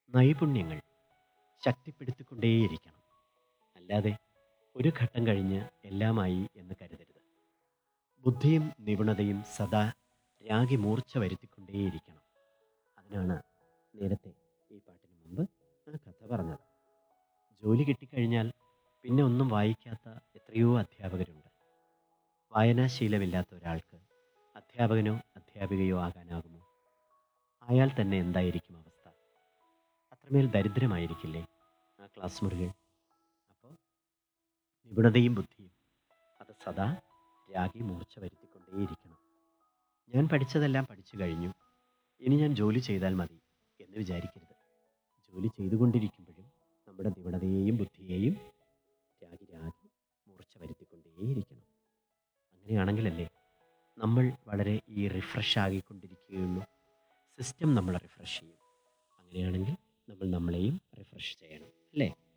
നൈപുണ്യങ്ങൾ ശക്തിപ്പെടുത്തിക്കൊണ്ടേയിരിക്കണം അല്ലാതെ ഒരു ഘട്ടം കഴിഞ്ഞ് എല്ലാമായി എന്ന് കരുതരുത് ബുദ്ധിയും നിപുണതയും സദാ രാഗി മൂർച്ച വരുത്തിക്കൊണ്ടേയിരിക്കണം അതിനാണ് നേരത്തെ ഈ പാട്ടിന് മുമ്പ് ആ കഥ പറഞ്ഞത് ജോലി കിട്ടിക്കഴിഞ്ഞാൽ പിന്നെ ഒന്നും വായിക്കാത്ത എത്രയോ അധ്യാപകരുണ്ട് വായനാശീലമില്ലാത്ത ഒരാൾക്ക് അധ്യാപകനോ അധ്യാപികയോ ആകാനാകുമോ ആയാൽ തന്നെ എന്തായിരിക്കും അവസ്ഥ അത്രമേൽ ദരിദ്രമായിരിക്കില്ലേ ആ ക്ലാസ് മുറികൾ അപ്പോൾ നിപുണതയും ബുദ്ധിയും അത് സദാ രാഗി മൂർച്ച വരുത്തിക്കൊണ്ടേയിരിക്കണം ഞാൻ പഠിച്ചതെല്ലാം പഠിച്ചു കഴിഞ്ഞു ഇനി ഞാൻ ജോലി ചെയ്താൽ മതി എന്ന് വിചാരിക്കരുത് ജോലി ചെയ്തുകൊണ്ടിരിക്കുമ്പോഴും നമ്മുടെ നിപുണതയെയും ബുദ്ധിയെയും രാഗി രാഗി മൂർച്ച വരുത്തിക്കൊണ്ടേയിരിക്കണം അങ്ങനെയാണെങ്കിലല്ലേ നമ്മൾ വളരെ ഈ റിഫ്രഷ് ആകിക്കൊണ്ടിരിക്കുകയുള്ളൂ സിസ്റ്റം നമ്മളെ റിഫ്രഷ് ചെയ്യും അങ്ങനെയാണെങ്കിൽ നമ്മൾ നമ്മളെയും റിഫ്രഷ് ചെയ്യണം അല്ലേ